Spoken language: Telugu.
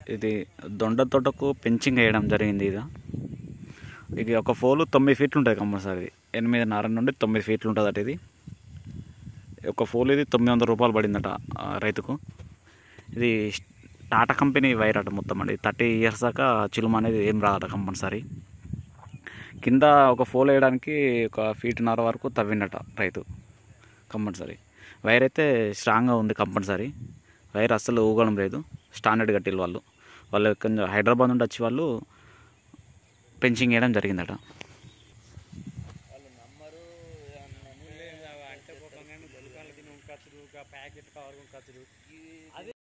ఇది దొండ తోటకు పెంచింగ్ వేయడం జరిగింది ఇది ఇది ఒక ఫోలు తొమ్మిది ఫీట్లు ఉంటుంది కంపల్సరీ ఎనిమిదిన్నర నుండి తొమ్మిది ఫీట్లు ఉంటుంది అట ఇది ఒక ఫోల్ ఇది తొమ్మిది వందల రూపాయలు పడిందట ఆ రైతుకు ఇది టాటా కంపెనీ వైర్ అట మొత్తం అండి థర్టీ ఇయర్స్ దాకా చిలుమ అనేది ఏం రాదట కంపల్సరీ కింద ఒక ఫోల్ వేయడానికి ఒక ఫీట్న్నర వరకు తవ్విండట రైతు కంపల్సరీ వైర్ అయితే స్ట్రాంగ్గా ఉంది కంపల్సరీ వైర్ అస్సలు ఊగడం లేదు స్టాండర్డ్ కట్టిల్ వాళ్ళు వాళ్ళు కొంచెం హైదరాబాద్ నుండి వచ్చి వాళ్ళు పెంచింగ్ వేయడం జరిగిందట వాళ్ళు నమ్మరు అంటే ఒక దుకాణాలు తిని ఉంకచ్చుడు ప్యాకెట్ కవర్ ఉంకచ్చుడు